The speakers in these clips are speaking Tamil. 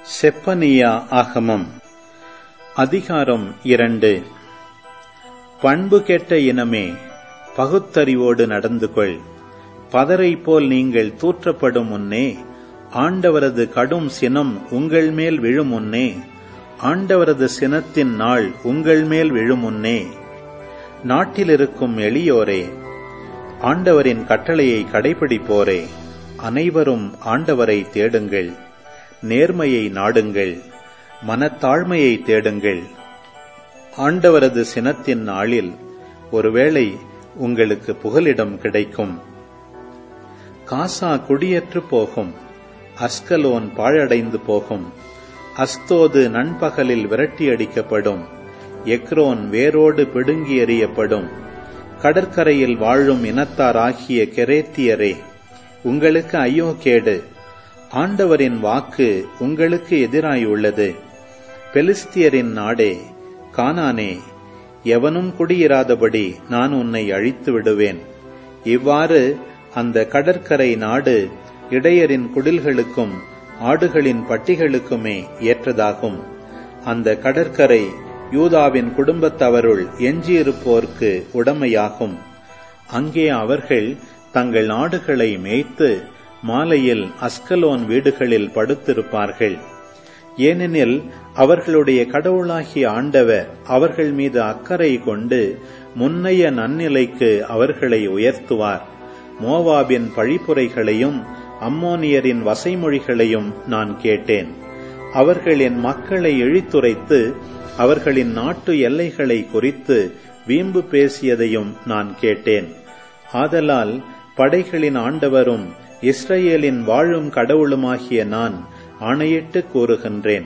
செப்பனியா ஆகமம் அதிகாரம் இரண்டு பண்பு கெட்ட இனமே பகுத்தறிவோடு நடந்து கொள் பதரை போல் நீங்கள் தூற்றப்படும் முன்னே ஆண்டவரது கடும் சினம் உங்கள் மேல் விழும் முன்னே ஆண்டவரது சினத்தின் நாள் உங்கள் மேல் விழும் முன்னே நாட்டிலிருக்கும் எளியோரே ஆண்டவரின் கட்டளையை கடைபிடிப்போரே அனைவரும் ஆண்டவரை தேடுங்கள் நேர்மையை நாடுங்கள் மனத்தாழ்மையை தேடுங்கள் ஆண்டவரது சினத்தின் நாளில் ஒருவேளை உங்களுக்கு புகலிடம் கிடைக்கும் காசா குடியற்று போகும் அஸ்கலோன் பாழடைந்து போகும் அஸ்தோது நண்பகலில் விரட்டி அடிக்கப்படும் எக்ரோன் வேரோடு பிடுங்கி எறியப்படும் கடற்கரையில் வாழும் இனத்தாராகிய கெரேத்தியரே உங்களுக்கு ஐயோ கேடு ஆண்டவரின் வாக்கு உங்களுக்கு எதிராயுள்ளது பெலிஸ்தியரின் நாடே கானானே எவனும் குடியிராதபடி நான் உன்னை அழித்து விடுவேன் இவ்வாறு அந்த கடற்கரை நாடு இடையரின் குடில்களுக்கும் ஆடுகளின் பட்டிகளுக்குமே ஏற்றதாகும் அந்த கடற்கரை யூதாவின் குடும்பத்தவருள் எஞ்சியிருப்போர்க்கு உடமையாகும் அங்கே அவர்கள் தங்கள் ஆடுகளை மேய்த்து மாலையில் அஸ்கலோன் வீடுகளில் படுத்திருப்பார்கள் ஏனெனில் அவர்களுடைய கடவுளாகிய ஆண்டவர் அவர்கள் மீது அக்கறை கொண்டு முன்னைய நன்னிலைக்கு அவர்களை உயர்த்துவார் மோவாபின் பழிப்புரைகளையும் அம்மோனியரின் வசைமொழிகளையும் நான் கேட்டேன் அவர்கள் என் மக்களை இழித்துரைத்து அவர்களின் நாட்டு எல்லைகளை குறித்து வீம்பு பேசியதையும் நான் கேட்டேன் ஆதலால் படைகளின் ஆண்டவரும் இஸ்ரேலின் வாழும் கடவுளுமாகிய நான் ஆணையிட்டு கூறுகின்றேன்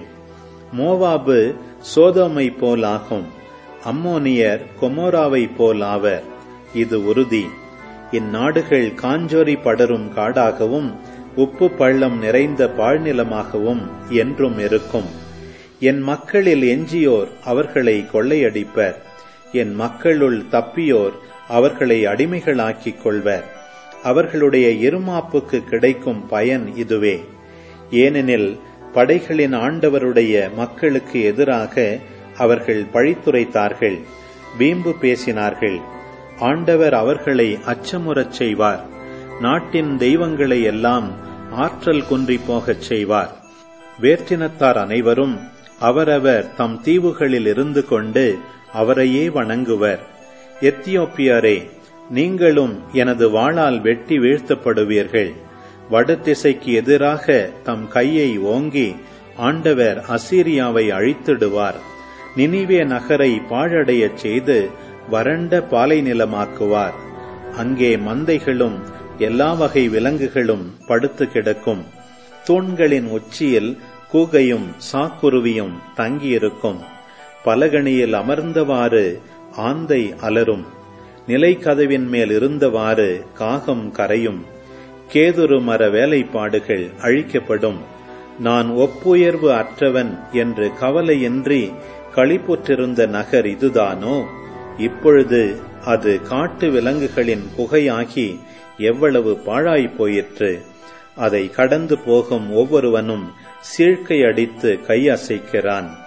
மோவாபு சோதோமை போல் ஆகும் அம்மோனியர் கொமோராவை போல் ஆவர் இது உறுதி இந்நாடுகள் காஞ்சோரி படரும் காடாகவும் உப்பு பள்ளம் நிறைந்த பாழ்நிலமாகவும் என்றும் இருக்கும் என் மக்களில் எஞ்சியோர் அவர்களை கொள்ளையடிப்பர் என் மக்களுள் தப்பியோர் அவர்களை அடிமைகளாக்கிக் கொள்வர் அவர்களுடைய இருமாப்புக்கு கிடைக்கும் பயன் இதுவே ஏனெனில் படைகளின் ஆண்டவருடைய மக்களுக்கு எதிராக அவர்கள் பழித்துரைத்தார்கள் வீம்பு பேசினார்கள் ஆண்டவர் அவர்களை அச்சமுறச் செய்வார் நாட்டின் தெய்வங்களை எல்லாம் ஆற்றல் குன்றி போகச் செய்வார் வேற்றினத்தார் அனைவரும் அவரவர் தம் தீவுகளில் இருந்து கொண்டு அவரையே வணங்குவர் எத்தியோப்பியரே நீங்களும் எனது வாளால் வெட்டி வீழ்த்தப்படுவீர்கள் வடதிசைக்கு எதிராக தம் கையை ஓங்கி ஆண்டவர் அசீரியாவை அழித்திடுவார் நினிவே நகரை பாழடையச் செய்து வறண்ட பாலை நிலமாக்குவார் அங்கே மந்தைகளும் எல்லா வகை விலங்குகளும் படுத்து கிடக்கும் தூண்களின் உச்சியில் கூகையும் சாக்குருவியும் தங்கியிருக்கும் பலகணியில் அமர்ந்தவாறு ஆந்தை அலரும் நிலைக்கதவின் மேல் இருந்தவாறு காகம் கரையும் கேதுரு மர வேலைப்பாடுகள் அழிக்கப்படும் நான் ஒப்புயர்வு அற்றவன் என்று கவலையின்றி களிப்புற்றிருந்த நகர் இதுதானோ இப்பொழுது அது காட்டு விலங்குகளின் குகையாகி எவ்வளவு பாழாய் போயிற்று அதை கடந்து போகும் ஒவ்வொருவனும் சீழ்க்கை அடித்து கையசைக்கிறான்